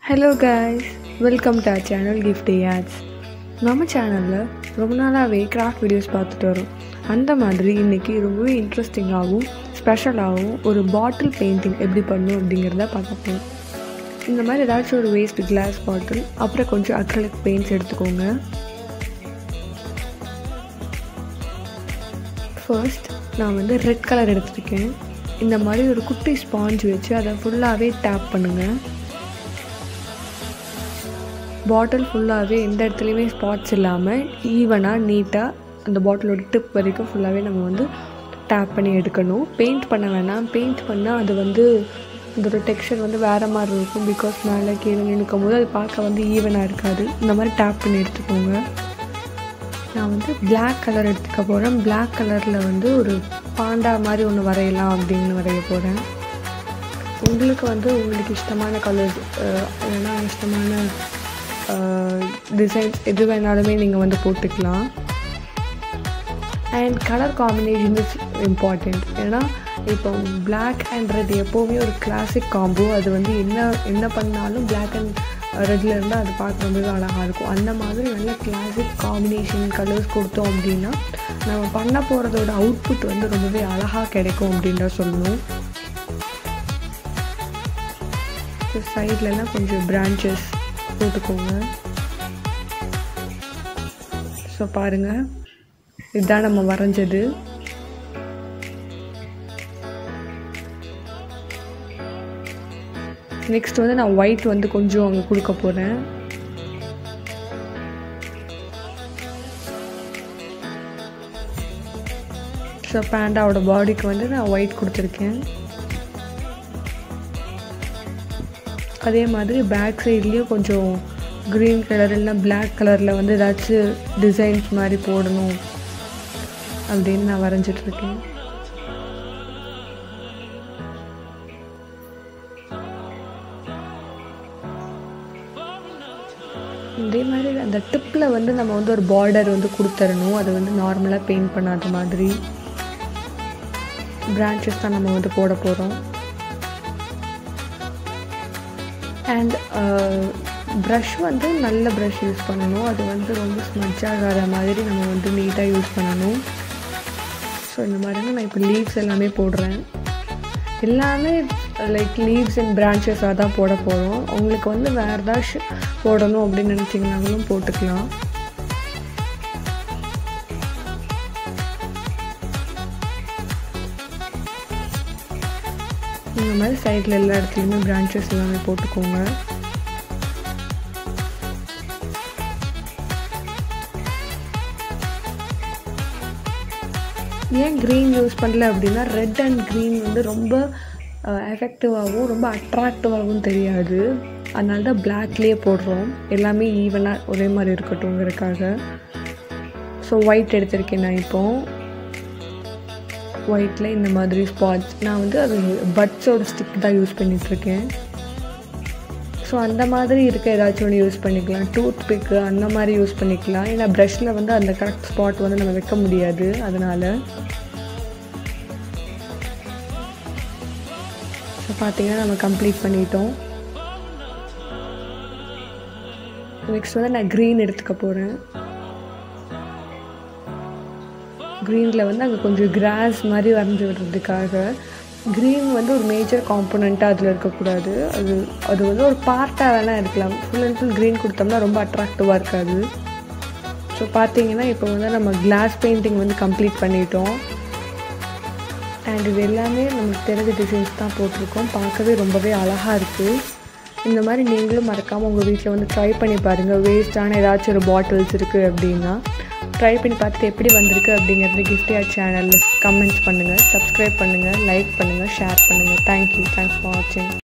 hello guys welcome to our channel gift ads நம்ம சேனலில் ரொம்ப நாளாகவே கிராஃப்ட் வீடியோஸ் பார்த்துட்டு வரோம் அந்த மாதிரி இன்றைக்கி ரொம்பவே இன்ட்ரெஸ்டிங்காகவும் ஸ்பெஷலாகவும் ஒரு பாட்டில் பெயிண்டிங் எப்படி பண்ணணும் அப்படிங்கிறத பார்க்க போகிறோம் இந்த மாதிரி ஏதாச்சும் ஒரு வேஸ்ட் கிளாஸ் பாட்டில் அப்புறம் கொஞ்சம் அக்ரலிக் பெயிண்ட்ஸ் எடுத்துக்கோங்க ஃபர்ஸ்ட் நான் வந்து ரெட் கலர் எடுத்திருக்கேன் இந்த மாதிரி ஒரு குட்டி ஸ்பாஞ்ச் வச்சு அதை ஃபுல்லாகவே டேப் பண்ணுங்கள் பாட்டில் ஃபுல்லாகவே எந்த இடத்துலையுமே ஸ்பாட்ஸ் இல்லாமல் ஈவனாக நீட்டாக அந்த பாட்டிலோட டிப் வரைக்கும் ஃபுல்லாகவே நம்ம வந்து டேப் பண்ணி எடுக்கணும் பெயிண்ட் பண்ண வேணாம் பெயிண்ட் பண்ணால் அது வந்து அதோட டெக்ஸ்சர் வந்து வேறு மாதிரி இருக்கும் பிகாஸ் மேலே கீழே நிற்கும் போது அது பார்க்க வந்து ஈவனாக இருக்காது இந்த மாதிரி டேப் பண்ணி எடுத்துக்கோங்க நான் வந்து பிளாக் கலர் எடுத்துக்க போகிறேன் பிளாக் கலரில் வந்து ஒரு பாண்டா மாதிரி ஒன்று வரையலாம் அப்படின்னு வரைய போகிறேன் உங்களுக்கு வந்து உங்களுக்கு இஷ்டமான கலர்ஸ் இல்லைன்னா இஷ்டமான டிசைன்ஸ் எது வேணாலுமே நீங்கள் வந்து போட்டுக்கலாம் and colour combination is important ஏன்னா இப்போ பிளாக் அண்ட் ரெட் எப்போவுமே ஒரு கிளாசிக் காம்போ அது வந்து என்ன என்ன பண்ணாலும் பிளாக் அண்ட் ரெட்டில் இருந்தால் அது பார்க்க ரொம்பவே அழகாக இருக்கும் அந்த மாதிரி நல்ல கிளாசிக் காம்பினேஷன் கலர்ஸ் கொடுத்தோம் அப்படின்னா நம்ம பண்ண போகிறதோட அவுட்புட் வந்து ரொம்பவே அழகாக கிடைக்கும் அப்படின்ற சொல்லணும் சைட்லலாம் கொஞ்சம் பிரான்ச்சஸ் போட்டுக்கோங்க ஸோ பாருங்கள் இதுதான் நம்ம வரைஞ்சது நெக்ஸ்ட் வந்து நான் ஒயிட் வந்து கொஞ்சம் அங்கே கொடுக்க போகிறேன் ஸோ பேண்டாவோட பாடிக்கு வந்து நான் ஒயிட் கொடுத்துருக்கேன் அதே மாதிரி பேக் சைட்லேயும் கொஞ்சம் க்ரீன் கலர் இல்லைனா பிளாக் கலரில் வந்து ஏதாச்சும் டிசைன்ஸ் மாதிரி போடணும் அப்படின்னு நான் வரைஞ்சிட்ருக்கேன் இதே மாதிரி அந்த டிப்பில் வந்து நம்ம வந்து ஒரு பார்டர் வந்து கொடுத்துடணும் அது வந்து நார்மலாக பெயிண்ட் பண்ணாத மாதிரி பிரான்ச்சஸ் தான் நம்ம வந்து போட போகிறோம் அண்ட் ப்ரஷ் வந்து நல்ல ப்ரஷ் யூஸ் பண்ணணும் அது வந்து ரொம்ப ஸ்மட்ச் ஆகாத மாதிரி நம்ம வந்து நீட்டாக யூஸ் பண்ணணும் ஸோ இந்த மாதிரி நான் இப்போ லீவ்ஸ் எல்லாமே போடுறேன் எல்லாமே லைக் லீவ்ஸ் அண்ட் பிரான்ச்சஸாக தான் போட போகிறோம் உங்களுக்கு வந்து வேறு ஏதாச்சும் போடணும் அப்படின்னு நினச்சிங்கனாலும் போட்டுக்கலாம் இந்த மாதிரி சைடில் எல்லா இடத்துலையுமே பிரான்ச்சஸ் எல்லாமே போட்டுக்கோங்க ஏன் க்ரீன் யூஸ் பண்ணல அப்படின்னா ரெட் அண்ட் க்ரீன் வந்து ரொம்ப எஃபெக்டிவாகவும் ரொம்ப அட்ராக்டிவாகவும் தெரியாது அதனால தான் பிளாக்லேயே போடுறோம் எல்லாமே ஈவனாக ஒரே மாதிரி இருக்கட்டும்ங்கிறதுக்காக ஸோ ஒயிட் எடுத்திருக்கேன் நான் இப்போது ஒயிட்டில் இந்த மாதிரி ஸ்பாட்ஸ் நான் வந்து அது பட்ஸோட ஸ்டிக் தான் யூஸ் பண்ணிகிட்ருக்கேன் ஸோ அந்த மாதிரி இருக்க ஏதாச்சும் ஒன்று யூஸ் பண்ணிக்கலாம் டூத் பிக்கு அந்த மாதிரி யூஸ் பண்ணிக்கலாம் ஏன்னா ப்ரஷில் வந்து அந்த கரெக்ட் ஸ்பாட் வந்து நம்ம வைக்க முடியாது அதனால் ஸோ பார்த்தீங்கன்னா நம்ம கம்ப்ளீட் பண்ணிட்டோம் நெக்ஸ்ட் வந்து நான் க்ரீன் எடுத்துக்க போகிறேன் க்ரீனில் வந்து அங்கே கொஞ்சம் கிராஸ் மாதிரி வரைஞ்சி விடுறதுக்காக க்ரீன் வந்து ஒரு மேஜர் காம்பனண்ட்டாக அதில் இருக்கக்கூடாது அது அது வந்து ஒரு பார்ட்டாக வேணால் இருக்கலாம் ஃபுல் அண்ட் ஃபுல் க்ரீன் கொடுத்தோம்னா ரொம்ப அட்ராக்டிவாக இருக்காது ஸோ பார்த்தீங்கன்னா இப்போ வந்து நம்ம கிளாஸ் பெயிண்டிங் வந்து கம்ப்ளீட் பண்ணிட்டோம் அண்ட் இது எல்லாமே நமக்கு தெரிஞ்ச டிசைன்ஸ் தான் போட்டிருக்கோம் பார்க்கவே ரொம்பவே அழகாக இருக்குது இந்த மாதிரி நீங்களும் மறக்காமல் உங்கள் வீட்டில் வந்து ட்ரை பண்ணி பாருங்கள் வேஸ்ட்டான ஏதாச்சும் ஒரு பாட்டில்ஸ் இருக்குது அப்படின்னா ட்ரை பண்ணி பார்த்துட்டு எப்படி வந்திருக்கு அப்படிங்கிறது கிஃப்டியா சேனலில் கமெண்ட்ஸ் பண்ணுங்கள் சப்ஸ்கிரைப் பண்ணுங்கள் லைக் பண்ணுங்கள் ஷேர் பண்ணுங்கள் தேங்க்யூ தேங்க்ஸ் ஃபார் வாட்சிங்